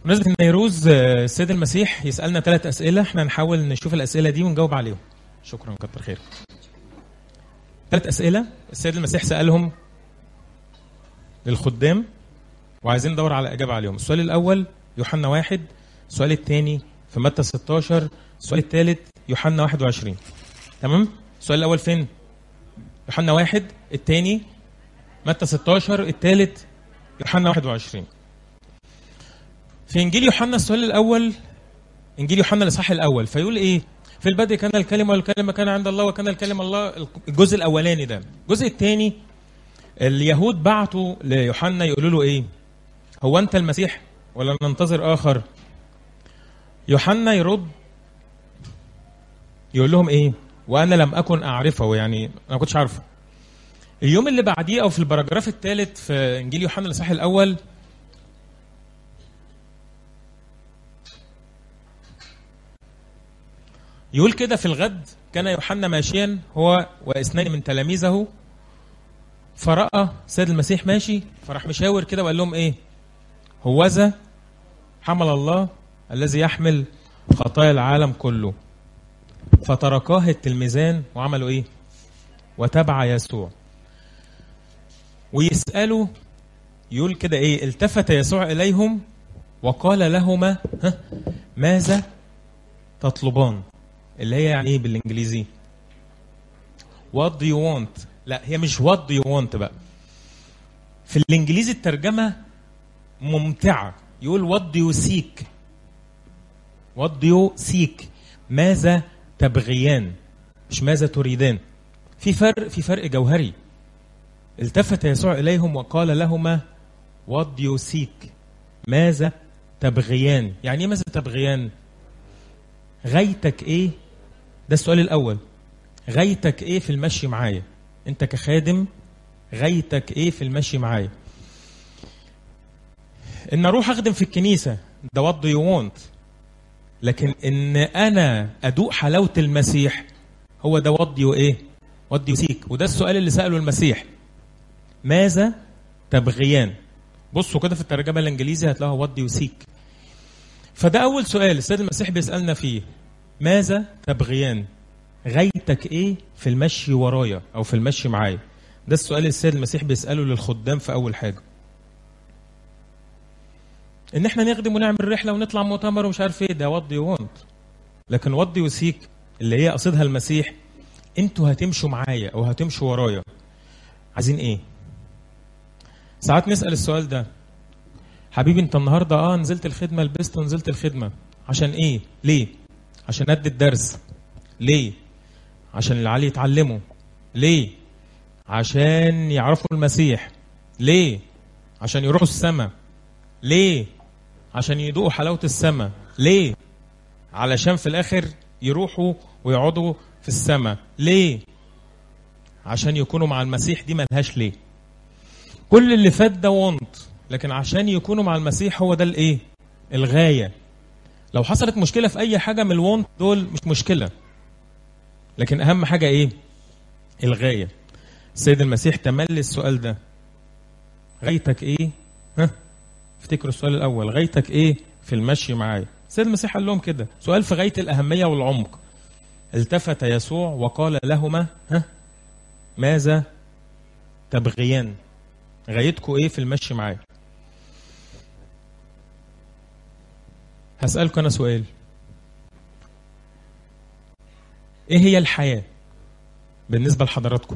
بمناسبة نيروز آه، السيد المسيح يسألنا ثلاث أسئلة احنا نحاول نشوف الأسئلة دي ونجاوب عليهم شكرا كتر خير ثلاث أسئلة السيد المسيح سألهم للخدام وعايزين ندور على إجابة عليهم السؤال الأول يوحنا واحد السؤال الثاني في متى 16 السؤال الثالث يوحنا 21 تمام السؤال الأول فين يوحنا واحد الثاني متى 16 الثالث يوحنا 21 في انجيل يوحنا السؤال الاول انجيل يوحنا الاصحاح الاول فيقول ايه في البدء كان الكلمه والكلمه كان عند الله وكان الكلمه الله الجزء الاولاني ده الجزء الثاني اليهود بعتوا ليوحنا يقولوا له ايه هو انت المسيح ولا ننتظر اخر يوحنا يرد يقول لهم ايه وانا لم اكن اعرفه يعني انا ما كنتش عارفه اليوم اللي بعديه او في البراجراف الثالث في انجيل يوحنا الاصحاح الاول يقول كده في الغد كان يوحنا ماشيا هو واثنين من تلاميذه فراى سيد المسيح ماشي فراح مشاور كده وقال لهم ايه هوذا حمل الله الذي يحمل خطايا العالم كله فتركاه التلميذان وعملوا ايه وتبع يسوع ويسألوا يقول كده ايه التفت يسوع اليهم وقال لهما ها ماذا تطلبان اللي هي يعني ايه بالانجليزي what do you want لا هي مش what do you want بقى في الانجليزي الترجمه ممتعه يقول what do you seek what do you seek ماذا تبغيان مش ماذا تريدان في فرق في فرق جوهري التفت يسوع اليهم وقال لهما what do you seek ماذا تبغيان يعني ايه ماذا تبغيان غايتك ايه ده السؤال الاول غايتك ايه في المشي معايا انت كخادم غايتك ايه في المشي معايا ان اروح اخدم في الكنيسه ده وات يو وونت لكن ان انا ادوق حلاوه المسيح هو ده وات يو ايه وات يو سيك وده السؤال اللي ساله المسيح ماذا تبغيان بصوا كده في الترجمه الانجليزي هتلاقوها وات يو سيك فده اول سؤال السيد المسيح بيسالنا فيه ماذا تبغيان غايتك ايه في المشي ورايا او في المشي معايا ده السؤال السيد المسيح بيساله للخدام في اول حاجه ان احنا نخدم ونعمل رحله ونطلع مؤتمر ومش عارف ايه ده وات يو وونت لكن وات يو سيك اللي هي قصدها المسيح انتوا هتمشوا معايا او هتمشوا ورايا عايزين ايه ساعات نسال السؤال ده حبيبي انت النهارده اه نزلت الخدمه لبست ونزلت الخدمه عشان ايه ليه عشان ادي الدرس ليه عشان العيال يتعلموا ليه عشان يعرفوا المسيح ليه عشان يروحوا السماء ليه عشان يدوقوا حلاوه السماء ليه علشان في الاخر يروحوا ويقعدوا في السماء ليه عشان يكونوا مع المسيح دي ملهاش ليه كل اللي فات ده وانت لكن عشان يكونوا مع المسيح هو ده الايه الغايه لو حصلت مشكله في اي حاجه من الوانت دول مش مشكله لكن اهم حاجه ايه الغايه السيد المسيح تملي السؤال ده غايتك ايه ها افتكروا السؤال الاول غايتك ايه في المشي معايا السيد المسيح قال لهم كده سؤال في غايه الاهميه والعمق التفت يسوع وقال لهما ها ماذا تبغيان غايتكم ايه في المشي معايا هسألكم أنا سؤال إيه هي الحياة بالنسبة لحضراتكم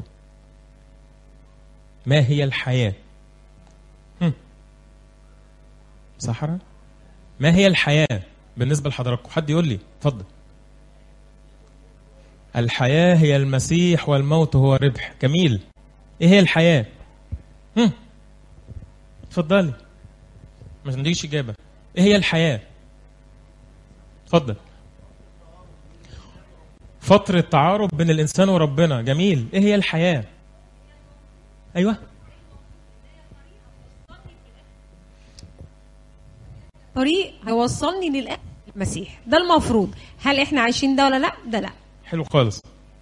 ما هي الحياة هم. صحراء ما هي الحياة بالنسبة لحضراتكم حد يقول لي اتفضل الحياة هي المسيح والموت هو الربح جميل ايه هي الحياة هم. اتفضلي مش عنديش إجابة ايه هي الحياة اتفضل فترة تعارف بين الإنسان وربنا جميل إيه هي الحياة أيوة طريق هيوصلني للآخر المسيح ده المفروض هل احنا عايشين ده ولا لا ده لا حلو خالص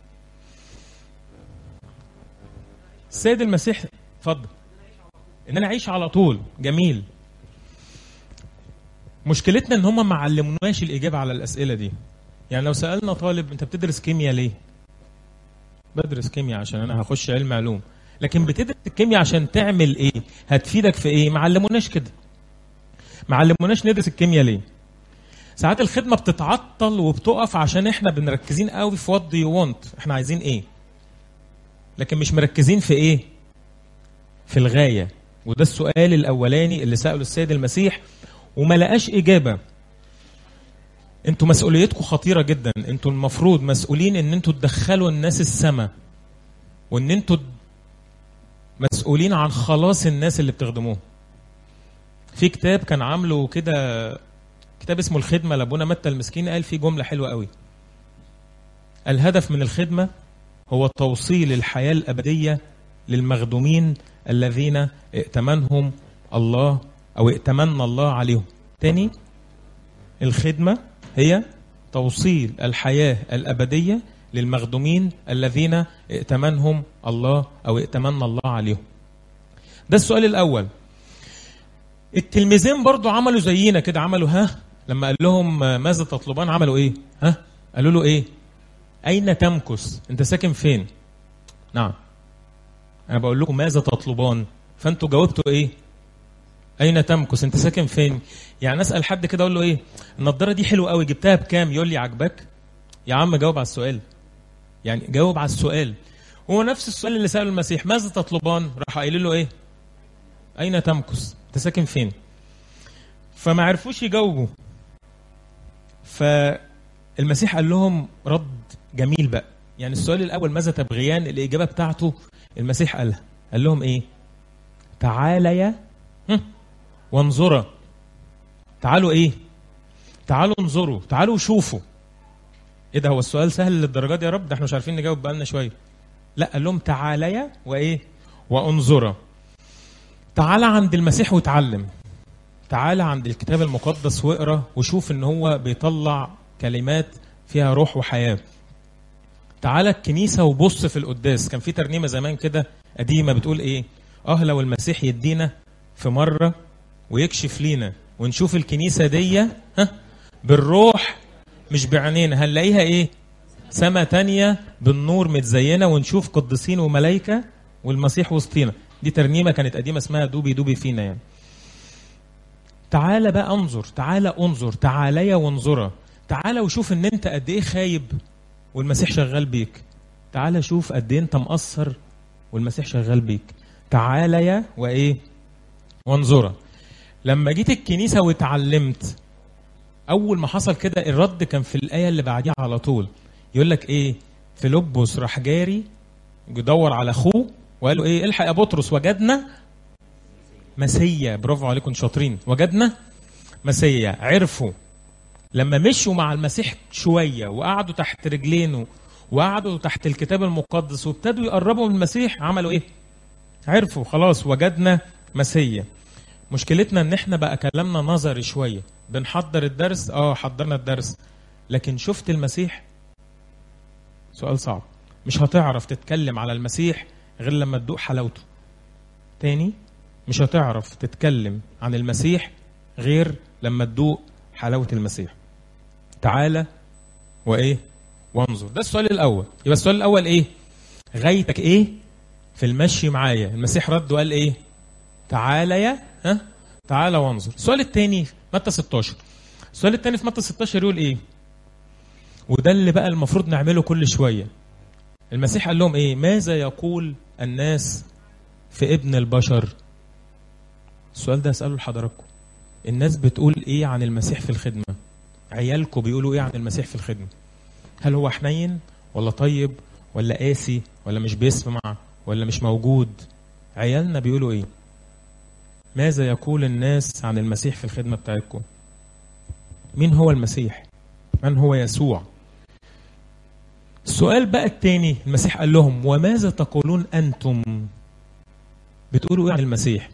السيد المسيح اتفضل ان انا اعيش على طول جميل مشكلتنا ان هم ما علموناش الاجابه على الاسئله دي يعني لو سالنا طالب انت بتدرس كيمياء ليه بدرس كيمياء عشان انا هخش علم علوم لكن بتدرس الكيمياء عشان تعمل ايه هتفيدك في ايه ما علموناش كده ما علموناش ندرس الكيمياء ليه ساعات الخدمه بتتعطل وبتقف عشان احنا بنركزين قوي في وات يو وانت احنا عايزين ايه لكن مش مركزين في ايه في الغايه وده السؤال الاولاني اللي ساله السيد المسيح وما لقاش اجابه انتوا مسؤوليتكم خطيره جدا انتوا المفروض مسؤولين ان انتوا تدخلوا الناس السماء وان انتوا مسؤولين عن خلاص الناس اللي بتخدموهم في كتاب كان عامله كده كتاب اسمه الخدمه لابونا متى المسكين قال فيه جمله حلوه قوي الهدف من الخدمه هو توصيل الحياه الابديه للمخدومين الذين ائتمنهم الله او ائتمن الله عليهم تاني الخدمه هي توصيل الحياه الابديه للمخدومين الذين ائتمنهم الله او ائتمن الله عليهم ده السؤال الاول التلميذين برضو عملوا زينا كده عملوا ها لما قال لهم ماذا تطلبان عملوا ايه ها قالوا له ايه اين تمكث انت ساكن فين نعم انا بقول لكم ماذا تطلبان فانتوا جاوبتوا ايه اين تمكث انت ساكن فين يعني اسال حد كده اقول له ايه النضاره دي حلوه قوي جبتها بكام يقول لي عجبك يا عم جاوب على السؤال يعني جاوب على السؤال هو نفس السؤال اللي ساله المسيح ماذا تطلبان راح قايل له ايه اين تمكث انت ساكن فين فما عرفوش يجاوبوا فالمسيح قال لهم رد جميل بقى يعني السؤال الاول ماذا تبغيان الاجابه بتاعته المسيح قالها قال لهم ايه تعاليا وانظرا تعالوا ايه تعالوا انظروا تعالوا شوفوا ايه ده هو السؤال سهل للدرجه دي يا رب ده احنا مش عارفين نجاوب بقالنا شويه لا قال لهم تعاليا وايه وانظرا تعالى عند المسيح واتعلم تعالى عند الكتاب المقدس واقرا وشوف ان هو بيطلع كلمات فيها روح وحياه تعالى الكنيسه وبص في القداس كان في ترنيمه زمان كده قديمه بتقول ايه اه لو المسيح يدينا في مره ويكشف لينا ونشوف الكنيسه دي ها بالروح مش بعينينا هنلاقيها ايه سما تانية بالنور متزينه ونشوف قديسين وملائكه والمسيح وسطينا دي ترنيمه كانت قديمه اسمها دوبي دوبي فينا يعني تعالى بقى انظر تعالى انظر تعالى وانظرا تعالى وشوف ان انت قد ايه خايب والمسيح شغال بيك تعالى شوف قد ايه انت مقصر والمسيح شغال بيك تعالى يا وايه وانظرا لما جيت الكنيسه واتعلمت اول ما حصل كده الرد كان في الايه اللي بعديها على طول يقول لك ايه فيلبس راح جاري يدور على اخوه وقال له ايه الحق يا بطرس وجدنا مسيا برافو عليكم شاطرين وجدنا مسيا عرفوا لما مشوا مع المسيح شويه وقعدوا تحت رجلينه وقعدوا تحت الكتاب المقدس وابتدوا يقربوا من المسيح عملوا ايه؟ عرفوا خلاص وجدنا مسيا مشكلتنا ان احنا بقى كلامنا نظري شويه بنحضر الدرس اه حضرنا الدرس لكن شفت المسيح سؤال صعب مش هتعرف تتكلم على المسيح غير لما تدوق حلاوته تاني مش هتعرف تتكلم عن المسيح غير لما تدوق حلاوة المسيح تعالى وإيه وانظر ده السؤال الأول يبقى السؤال الأول إيه غايتك إيه في المشي معايا المسيح رد وقال إيه تعالى يا ها تعالى وانظر السؤال الثاني متى 16 السؤال الثاني في متى 16 يقول إيه وده اللي بقى المفروض نعمله كل شوية المسيح قال لهم إيه ماذا يقول الناس في ابن البشر السؤال ده اساله لحضراتكم الناس بتقول ايه عن المسيح في الخدمه عيالكم بيقولوا ايه عن المسيح في الخدمه هل هو حنين ولا طيب ولا قاسي ولا مش بيسمع ولا مش موجود عيالنا بيقولوا ايه ماذا يقول الناس عن المسيح في الخدمه بتاعتكم مين هو المسيح من هو يسوع السؤال بقى التاني المسيح قال لهم وماذا تقولون انتم بتقولوا ايه عن المسيح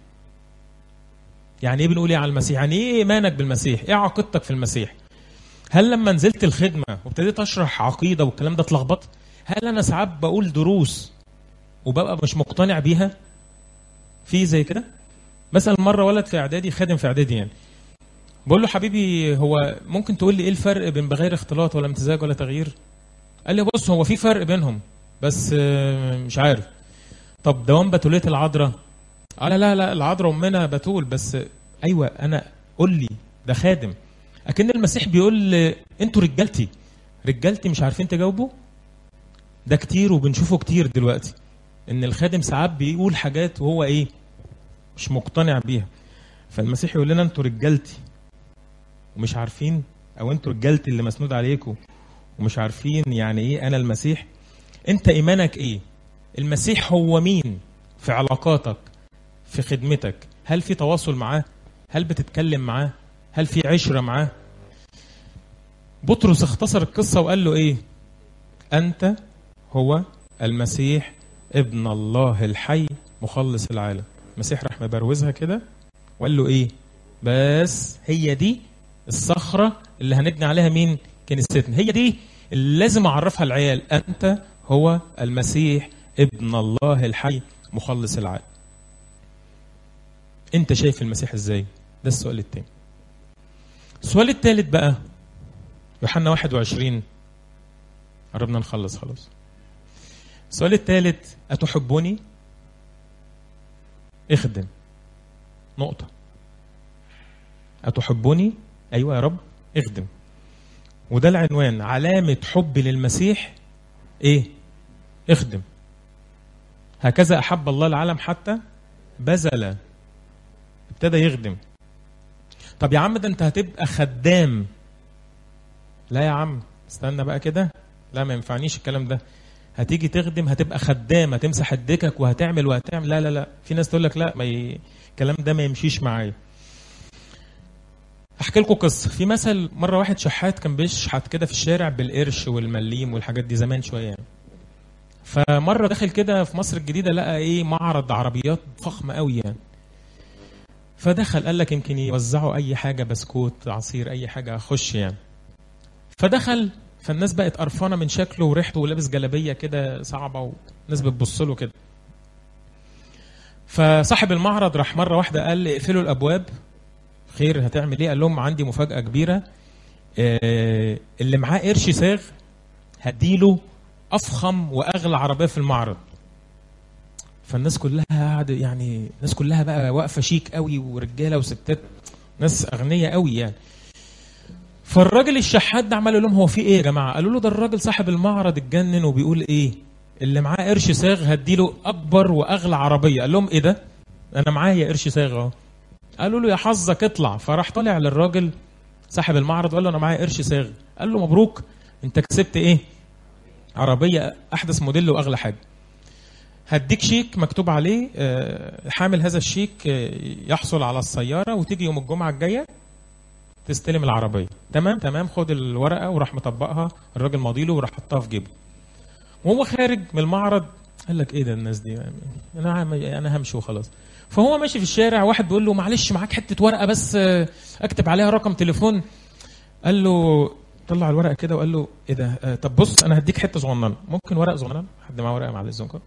يعني ايه بنقول ايه على المسيح يعني ايه ايمانك بالمسيح ايه عقيدتك في المسيح هل لما نزلت الخدمه وابتديت اشرح عقيده والكلام ده اتلخبط هل انا ساعات بقول دروس وببقى مش مقتنع بيها في زي كده مثلا مره ولد في اعدادي خادم في اعدادي يعني بقول له حبيبي هو ممكن تقول لي ايه الفرق بين بغير اختلاط ولا امتزاج ولا تغيير قال لي بص هو في فرق بينهم بس آه، مش عارف طب دوام بتوليه العذراء قال لا لا العذراء امنا بتول بس ايوه انا قول لي ده خادم اكن المسيح بيقول آه، انتوا رجالتي رجالتي مش عارفين تجاوبوا ده كتير وبنشوفه كتير دلوقتي ان الخادم ساعات بيقول حاجات وهو ايه مش مقتنع بيها فالمسيح يقول لنا انتوا رجالتي ومش عارفين او انتوا رجالتي اللي مسنود عليكم ومش عارفين يعني ايه انا المسيح انت ايمانك ايه المسيح هو مين في علاقاتك في خدمتك هل في تواصل معاه هل بتتكلم معاه هل في عشرة معاه بطرس اختصر القصة وقال له ايه انت هو المسيح ابن الله الحي مخلص العالم المسيح راح مبروزها كده وقال له ايه بس هي دي الصخرة اللي هنبني عليها مين كنيستنا هي دي اللي لازم اعرفها العيال انت هو المسيح ابن الله الحي مخلص العالم انت شايف المسيح ازاي ده السؤال التاني السؤال التالت بقى يوحنا 21 قربنا نخلص خلاص السؤال الثالث أتحبني؟ اخدم نقطة أتحبني؟ أيوة يا رب اخدم وده العنوان علامة حبي للمسيح إيه؟ اخدم هكذا أحب الله العالم حتى بذل ابتدى يخدم طب يا عم ده أنت هتبقى خدام لا يا عم استنى بقى كده لا ما ينفعنيش الكلام ده هتيجي تخدم هتبقى خدام هتمسح الدكك وهتعمل وهتعمل لا لا لا في ناس تقول لك لا ما ي... الكلام ده ما يمشيش معايا احكي لكم قصه في مثل مره واحد شحات كان بيشحت كده في الشارع بالقرش والمليم والحاجات دي زمان شويه يعني فمره دخل كده في مصر الجديده لقى ايه معرض عربيات فخمه قوي يعني فدخل قال لك يمكن يوزعوا اي حاجه بسكوت عصير اي حاجه اخش يعني فدخل فالناس بقت قرفانه من شكله وريحته ولابس جلابيه كده صعبه والناس بتبص له كده فصاحب المعرض راح مره واحده قال اقفلوا الابواب خير هتعمل ايه قال لهم عندي مفاجاه كبيره آه، اللي معاه قرش ساغ هديله افخم واغلى عربيه في المعرض فالناس كلها قاعده يعني الناس كلها بقى واقفه شيك قوي ورجاله وستات ناس اغنياء قوي يعني فالراجل الشحات ده عمال يقول لهم هو في ايه يا جماعه؟ قالوا له ده الراجل صاحب المعرض اتجنن وبيقول ايه؟ اللي معاه قرش ساغ هديله اكبر واغلى عربيه، قال لهم ايه ده؟ انا معايا قرش ساغ اهو. قالوا له يا حظك اطلع، فراح طالع للراجل صاحب المعرض وقال له انا معايا قرش ساغ، قال له مبروك انت كسبت ايه؟ عربيه احدث موديل واغلى حاجه. هديك شيك مكتوب عليه آه، حامل هذا الشيك آه، يحصل على السياره وتيجي يوم الجمعه الجايه تستلم العربيه تمام تمام خد الورقه وراح مطبقها الراجل ماضيله وراح حطها في جيبه وهو خارج من المعرض قال لك ايه ده الناس دي انا هم- انا همشي وخلاص فهو ماشي في الشارع واحد بيقول له معلش معاك حته ورقه بس آه، اكتب عليها رقم تليفون قال له طلع الورقه كده وقال له ايه ده آه، طب بص انا هديك حته صغننه ممكن ورقه صغننه حد معاه ورقه معلش زنكر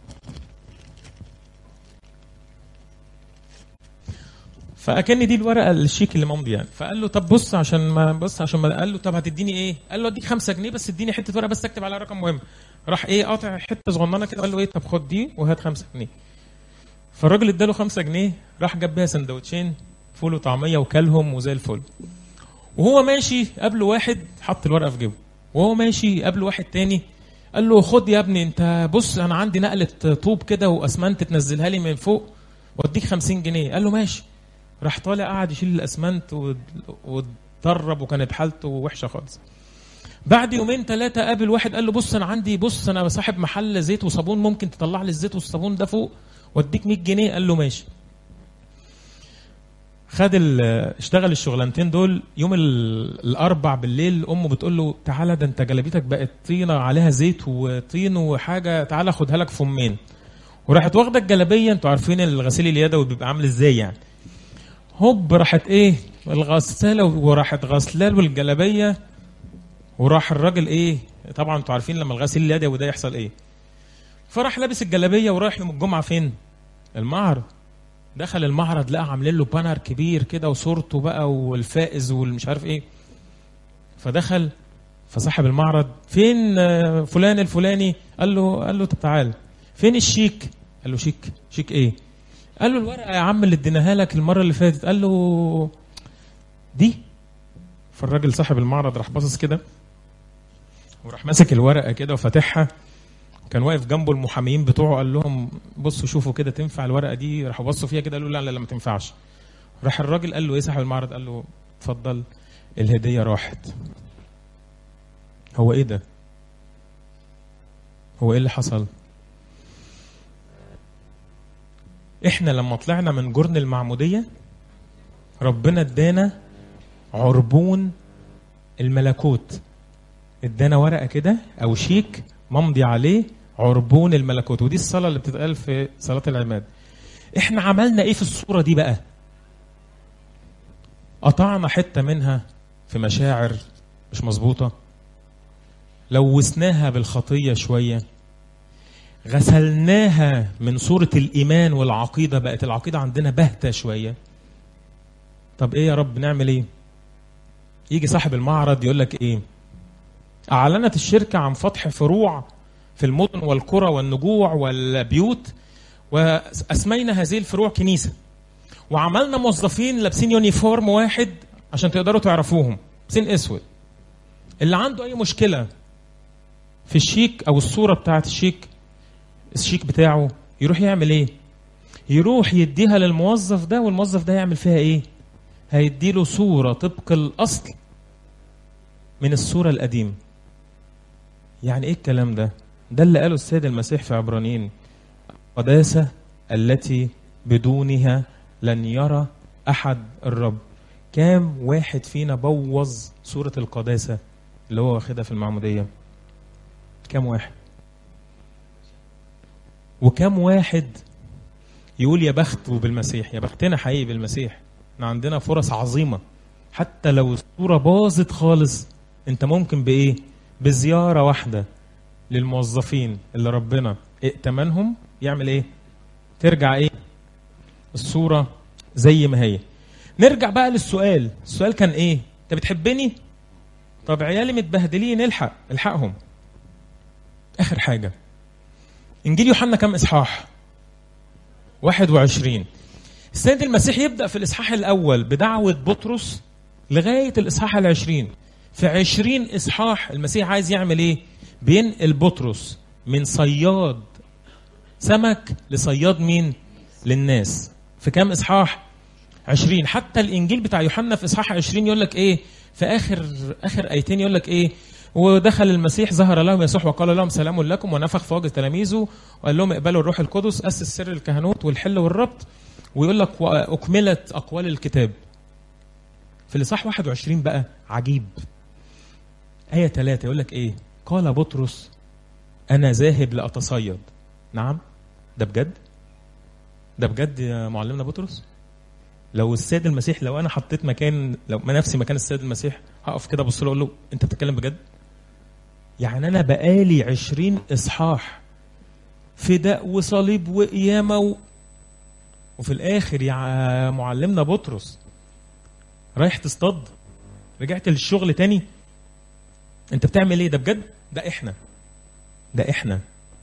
فاكن دي الورقه الشيك اللي ممضي يعني فقال له طب بص عشان ما بص عشان ما قال له طب هتديني ايه؟ قال له اديك 5 جنيه بس اديني حته ورقه بس اكتب عليها رقم مهم راح ايه قاطع حته صغننه كده قال له ايه طب خد دي وهات 5 جنيه فالراجل اداله 5 جنيه راح جاب بيها سندوتشين فول وطعميه وكلهم وزي الفل وهو ماشي قابله واحد حط الورقه في جيبه وهو ماشي قابله واحد تاني قال له خد يا ابني انت بص انا عندي نقله طوب كده واسمنت تنزلها لي من فوق واديك 50 جنيه قال له ماشي راح طالع قعد يشيل الاسمنت و- واتدرب وكانت حالته وحشه خالص بعد يومين ثلاثه قابل واحد قال له بص انا عندي بص انا صاحب محل زيت وصابون ممكن تطلع لي الزيت والصابون ده فوق واديك 100 جنيه قال له ماشي خد ال- اشتغل الشغلانتين دول يوم ال- الاربع بالليل امه بتقول له تعالى ده انت جلابيتك بقت طينه عليها زيت وطين وحاجه تعالى خدها لك فمين وراحت واخده الجلابيه انتوا عارفين الغسيل اليدوي بيبقى عامل ازاي يعني هوب راحت ايه الغساله وراحت غسلال والجلابيه وراح الراجل ايه طبعا انتوا عارفين لما الغسيل اليدوي ده يحصل ايه فراح لابس الجلابيه ورايح يوم الجمعه فين المعرض دخل المعرض لقى عاملين له بانر كبير كده وصورته بقى والفائز والمش عارف ايه فدخل فصاحب المعرض فين آه، فلان الفلاني قال له قال له طب تعال فين الشيك قال له شيك شيك ايه قال له الورقه يا عم اللي اديناها لك المره اللي فاتت قال له دي فالراجل صاحب المعرض راح باصص كده وراح ماسك الورقه كده وفاتحها كان واقف جنبه المحاميين بتوعه قال لهم بصوا شوفوا كده تنفع الورقه دي راحوا بصوا فيها كده قالوا لا لا لا ما تنفعش راح الراجل قال له ايه صاحب المعرض قال له اتفضل الهديه راحت هو ايه ده هو ايه اللي حصل احنا لما طلعنا من جرن المعموديه ربنا ادانا عربون الملكوت ادانا ورقه كده او شيك ممضي عليه عربون الملكوت ودي الصلاه اللي بتتقال في صلاه العماد احنا عملنا ايه في الصوره دي بقى قطعنا حته منها في مشاعر مش مظبوطه لوثناها بالخطيه شويه غسلناها من صوره الايمان والعقيده بقت العقيده عندنا باهته شويه طب ايه يا رب نعمل ايه يجي صاحب المعرض يقول لك ايه اعلنت الشركه عن فتح فروع في المدن والقرى والنجوع والبيوت واسمينا هذه الفروع كنيسه وعملنا موظفين لابسين يونيفورم واحد عشان تقدروا تعرفوهم لابسين اسود اللي عنده اي مشكله في الشيك او الصوره بتاعت الشيك الشيك بتاعه يروح يعمل ايه يروح يديها للموظف ده والموظف ده يعمل فيها ايه هيديله صوره طبق الاصل من الصوره القديمه يعني ايه الكلام ده ده اللي قاله السيد المسيح في عبرانيين قداسه التي بدونها لن يرى احد الرب كام واحد فينا بوظ صوره القداسه اللي هو واخدها في المعموديه كام واحد وكم واحد يقول يا بخت بالمسيح يا بختنا حقيقي بالمسيح احنا عندنا فرص عظيمه حتى لو الصوره باظت خالص انت ممكن بايه بزياره واحده للموظفين اللي ربنا ائتمنهم يعمل ايه ترجع ايه الصوره زي ما هي نرجع بقى للسؤال السؤال كان ايه انت بتحبني طب عيالي متبهدلين الحق الحقهم اخر حاجه انجيل يوحنا كم اصحاح 21 السيد المسيح يبدا في الاصحاح الاول بدعوه بطرس لغايه الاصحاح العشرين في عشرين اصحاح المسيح عايز يعمل ايه بينقل بطرس من صياد سمك لصياد مين للناس في كام اصحاح عشرين حتى الانجيل بتاع يوحنا في اصحاح عشرين يقول لك ايه في اخر اخر ايتين يقول لك ايه ودخل المسيح ظهر لهم يسوع وقال لهم سلام لكم ونفخ في وجه تلاميذه وقال لهم اقبلوا الروح القدس اسس سر الكهنوت والحل والربط ويقول لك واكملت اقوال الكتاب في الاصحاح 21 بقى عجيب آية 3 يقول لك إيه؟ قال بطرس أنا ذاهب لأتصيد. نعم؟ ده بجد؟ ده بجد يا معلمنا بطرس؟ لو السيد المسيح لو أنا حطيت مكان لو ما نفسي مكان السيد المسيح هقف كده أبص له أقول له أنت بتتكلم بجد؟ يعني أنا بقالي 20 إصحاح فداء وصليب وقيامة و... وفي الآخر يا معلمنا بطرس رايح تصطاد رجعت للشغل تاني انت بتعمل ايه ده بجد ده احنا ده احنا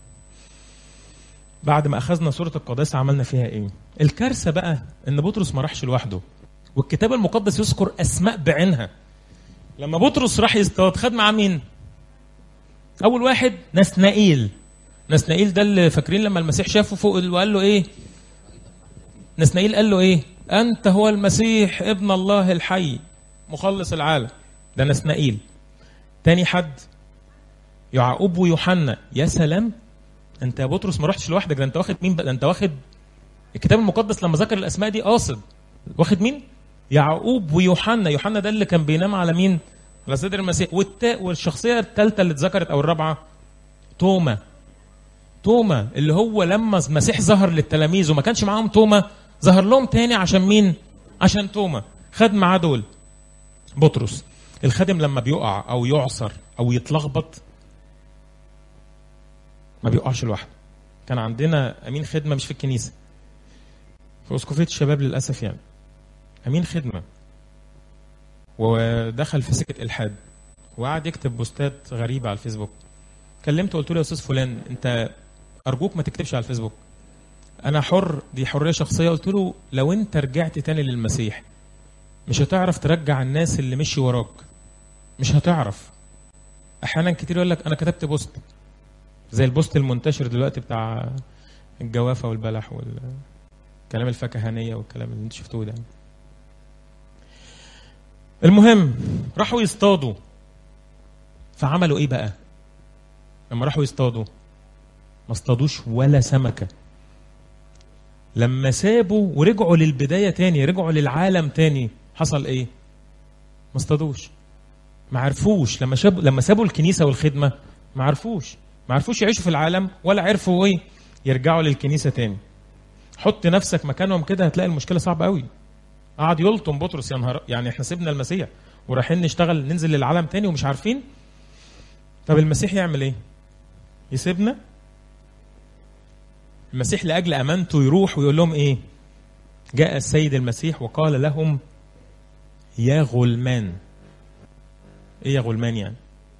بعد ما اخذنا سوره القداسه عملنا فيها ايه الكارثه بقى ان بطرس ما راحش لوحده والكتاب المقدس يذكر اسماء بعينها لما بطرس راح يصطاد خد معاه مين اول واحد نسنائيل نسنائيل ده اللي فاكرين لما المسيح شافه فوق وقال له ايه نسنائيل قال له ايه انت هو المسيح ابن الله الحي مخلص العالم ده نسنائيل تاني حد يعقوب ويوحنا يا سلام انت يا بطرس ما رحتش لوحدك ده انت واخد مين بقى ده انت واخد الكتاب المقدس لما ذكر الاسماء دي قاصد واخد مين يعقوب ويوحنا يوحنا ده اللي كان بينام على مين على صدر المسيح والتا والشخصيه الثالثه اللي اتذكرت او الرابعه توما توما اللي هو لما المسيح ظهر للتلاميذ وما كانش معاهم توما ظهر لهم تاني عشان مين عشان توما خد معاه دول بطرس الخادم لما بيقع او يعصر او يتلخبط ما بيقعش لوحده كان عندنا امين خدمه مش في الكنيسه في اسقفيه الشباب للاسف يعني امين خدمه ودخل في سكه الحاد وقعد يكتب بوستات غريبه على الفيسبوك كلمته قلت له يا استاذ فلان انت ارجوك ما تكتبش على الفيسبوك انا حر دي حريه شخصيه قلت له لو انت رجعت تاني للمسيح مش هتعرف ترجع الناس اللي مشي وراك مش هتعرف احيانا كتير يقول لك انا كتبت بوست زي البوست المنتشر دلوقتي بتاع الجوافه والبلح والكلام الفكهانيه والكلام اللي انت شفتوه ده المهم راحوا يصطادوا فعملوا ايه بقى لما راحوا يصطادوا ما اصطادوش ولا سمكه لما سابوا ورجعوا للبدايه تاني رجعوا للعالم تاني حصل ايه ما اصطادوش ما عرفوش لما شابوا لما سابوا الكنيسه والخدمه ما عرفوش ما عرفوش يعيشوا في العالم ولا عرفوا ايه يرجعوا للكنيسه تاني حط نفسك مكانهم كده هتلاقي المشكله صعبه قوي قعد يلطم بطرس يا نهار يعني احنا سيبنا المسيح ورايحين نشتغل ننزل للعالم تاني ومش عارفين طب المسيح يعمل ايه يسيبنا المسيح لاجل امانته يروح ويقول لهم ايه جاء السيد المسيح وقال لهم يا غلمان ايه يا غلمان يعني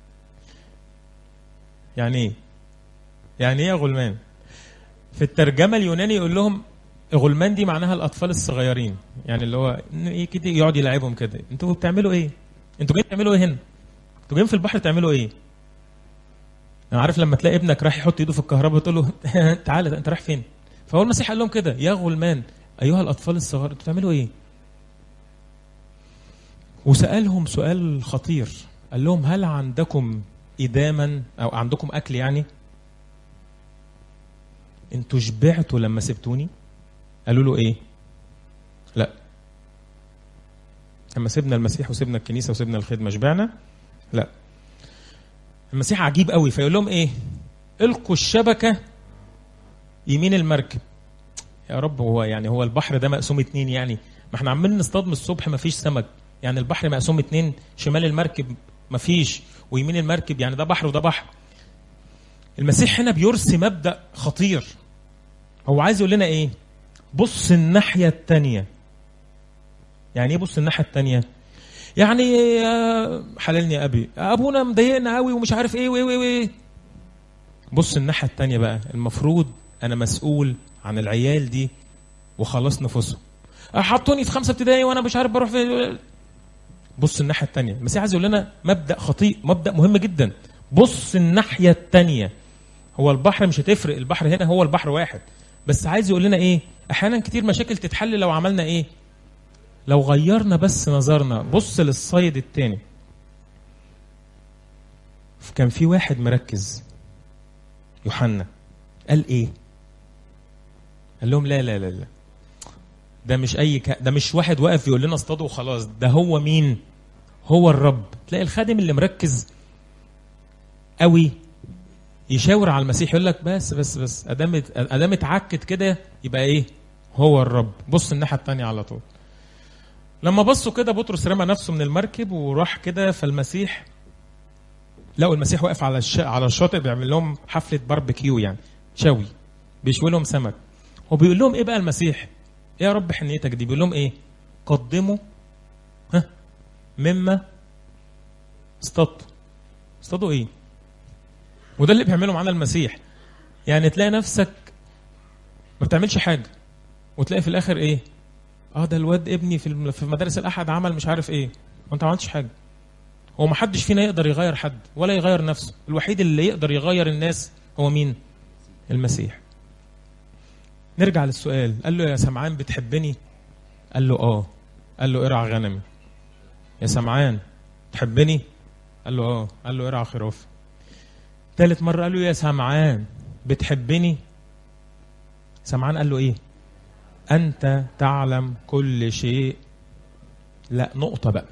يعني ايه يعني ايه يا غلمان في الترجمه اليوناني يقول لهم غلمان دي معناها الاطفال الصغيرين يعني اللي هو ايه كده يقعد يلعبهم كده انتوا بتعملوا ايه انتوا جايين تعملوا ايه هنا انتوا جايين في البحر تعملوا ايه انا عارف لما تلاقي ابنك راح يحط ايده في الكهرباء تقول له تعالى انت رايح فين فهو المسيح قال لهم كده يا غلمان ايها الاطفال الصغار انتوا بتعملوا ايه وسالهم سؤال خطير قال لهم هل عندكم إداما أو عندكم أكل يعني انتوا شبعتوا لما سبتوني قالوا له ايه لا لما سيبنا المسيح وسيبنا الكنيسه وسيبنا الخدمه شبعنا لا المسيح عجيب قوي فيقول لهم ايه القوا الشبكه يمين المركب يا رب هو يعني هو البحر ده مقسوم اتنين يعني ما احنا عمالين نصطاد من الصبح ما فيش سمك يعني البحر مقسوم اتنين شمال المركب ما فيش ويمين المركب يعني ده بحر وده بحر المسيح هنا بيرسي مبدا خطير هو عايز يقول لنا ايه بص الناحيه التانية يعني ايه بص الناحيه التانية يعني يا حللني يا ابي ابونا مضايقنا قوي ومش عارف ايه وايه وايه بص الناحيه التانية بقى المفروض انا مسؤول عن العيال دي وخلاص نفوسهم حطوني في خمسه ابتدائي وانا مش عارف بروح في بص الناحيه التانية المسيح عايز يقول لنا مبدا خطير مبدا مهم جدا بص الناحيه التانية هو البحر مش هتفرق البحر هنا هو البحر واحد بس عايز يقول لنا ايه احيانا كتير مشاكل تتحل لو عملنا ايه لو غيرنا بس نظرنا بص للصيد التاني كان في واحد مركز يوحنا قال ايه قال لهم لا لا لا لا ده مش اي ك... ده مش واحد واقف يقول لنا اصطادوا وخلاص ده هو مين هو الرب تلاقي الخادم اللي مركز قوي يشاور على المسيح يقول لك بس بس بس ادام ادام اتعكت كده يبقى ايه هو الرب بص الناحيه الثانيه على طول لما بصوا كده بطرس رمى نفسه من المركب وراح كده فالمسيح لقوا المسيح واقف على الش... على الشاطئ بيعمل لهم حفله باربيكيو يعني شوي بيشوي لهم سمك وبيقول لهم ايه بقى المسيح ايه يا رب حنيتك دي بيقول لهم ايه قدموا ها مما اصطادوا اصطادوا ايه وده اللي بيعمله معانا المسيح يعني تلاقي نفسك ما بتعملش حاجه وتلاقي في الاخر ايه اه ده الواد ابني في في مدارس الاحد عمل مش عارف ايه وانت ما عملتش حاجه هو ما حدش فينا يقدر يغير حد ولا يغير نفسه الوحيد اللي يقدر يغير الناس هو مين المسيح نرجع للسؤال قال له يا سمعان بتحبني قال له اه قال له ارعى غنمي يا سمعان تحبني قال له اه قال له ارعى خرافي ثالث مرة قال له يا سمعان بتحبني سمعان قال له ايه انت تعلم كل شيء لا نقطة بقى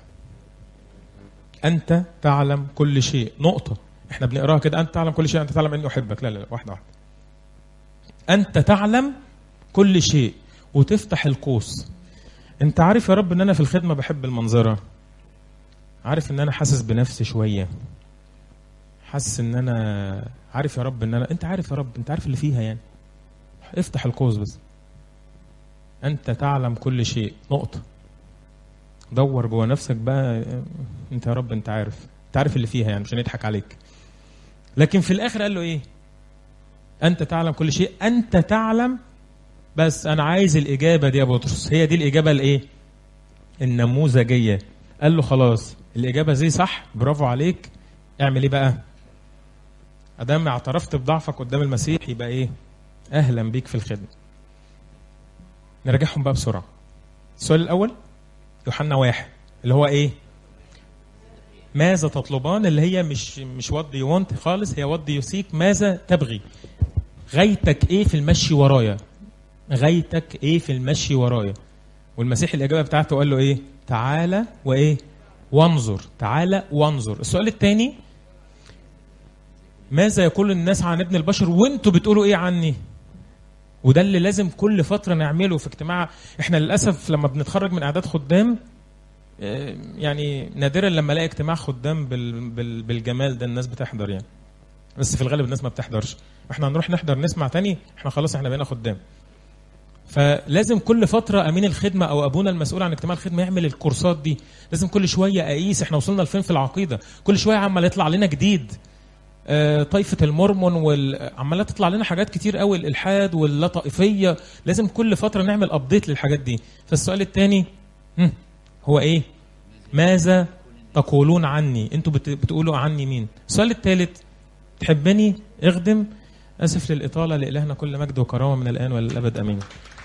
انت تعلم كل شيء نقطة احنا بنقراها كده انت تعلم كل شيء انت تعلم اني احبك لا لا لا واحدة واحدة انت تعلم كل شيء وتفتح القوس انت عارف يا رب ان انا في الخدمة بحب المنظرة عارف ان انا حاسس بنفسي شوية حاسس ان انا عارف يا رب ان انا انت عارف يا رب انت عارف اللي فيها يعني افتح القوس بس انت تعلم كل شيء نقطه دور جوه نفسك بقى آه، انت يا رب انت عارف انت عارف اللي فيها يعني مش هنضحك عليك لكن في الاخر قال له ايه انت تعلم كل شيء انت تعلم بس انا عايز الاجابه دي يا بطرس هي دي الاجابه الايه النموذجيه قال له خلاص الاجابه دي صح برافو عليك اعمل ايه بقى ادام اعترفت بضعفك قدام المسيح يبقى ايه اهلا بيك في الخدمه نراجعهم بقى بسرعه السؤال الاول يوحنا واحد اللي هو ايه ماذا تطلبان اللي هي مش مش وات دو يو خالص هي وات دو يو سيك ماذا تبغي غايتك ايه في المشي ورايا غايتك ايه في المشي ورايا والمسيح الاجابه بتاعته قال له ايه تعالى وايه وانظر تعالى وانظر السؤال الثاني ماذا يقول الناس عن ابن البشر وانتوا بتقولوا ايه عني وده اللي لازم كل فتره نعمله في اجتماع احنا للاسف لما بنتخرج من اعداد خدام آه، يعني نادرا لما الاقي اجتماع خدام بال بال بالجمال ده الناس بتحضر يعني بس في الغالب الناس ما بتحضرش احنا هنروح نحضر نسمع تاني احنا خلاص احنا بقينا خدام فلازم كل فتره امين الخدمه او ابونا المسؤول عن اجتماع الخدمه يعمل الكورسات دي لازم كل شويه اقيس احنا وصلنا لفين في العقيده كل شويه عمال يطلع لنا جديد آه، طائفه المورمون وال... عماله تطلع لنا حاجات كتير قوي الالحاد واللطائفيه لازم كل فتره نعمل ابديت للحاجات دي فالسؤال الثاني هو ايه ماذا تقولون عني انتوا بت... بتقولوا عني مين السؤال الثالث تحبني اخدم اسف للاطاله لالهنا كل مجد وكرامه من الان والى الابد امين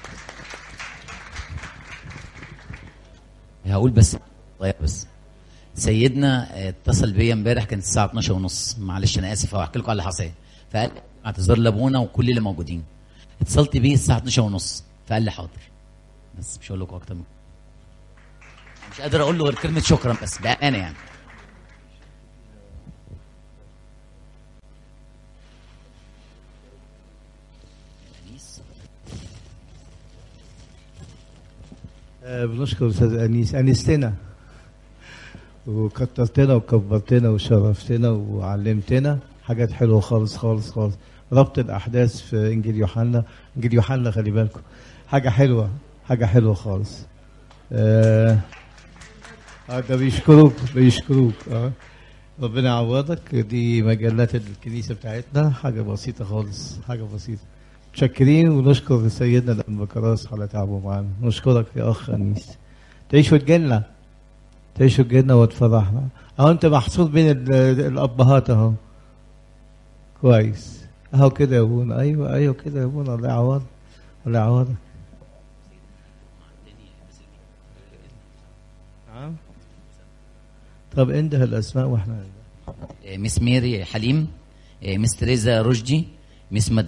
هقول بس طيب بس سيدنا اتصل بيا امبارح كانت الساعه 12 ونص معلش انا اسف هحكي لكم على اللي حصل فقال اعتذار لابونا وكل اللي موجودين اتصلت بيه الساعه 12 ونص فقال لي حاضر بس مش هقول لكم اكتر من مش قادر اقول له غير كلمه شكرا بس بامانه يعني آه، بنشكر استاذ انيس انستنا وكترتنا وكبرتنا وشرفتنا وعلمتنا حاجات حلوه خالص خالص خالص ربط الاحداث في انجيل يوحنا انجيل يوحنا خلي بالكم حاجه حلوه حاجه حلوه خالص اه آه، ده بيشكروك بيشكروك اه ربنا يعوضك دي مجلات الكنيسه بتاعتنا حاجه بسيطه خالص حاجه بسيطه متشكرين ونشكر سيدنا الانبكراس على تعبه معانا نشكرك يا اخ انيس تعيش في الجنه تعيش في الجنه وتفرحنا اهو انت محصور بين ال- الابهات اهو كويس اهو كده يا ابونا ايوه ايوه كده يا ابونا الله يعوضك الله يعوضك نعم طب انده الاسماء واحنا مس ميري حليم مس تريزا رشدي مس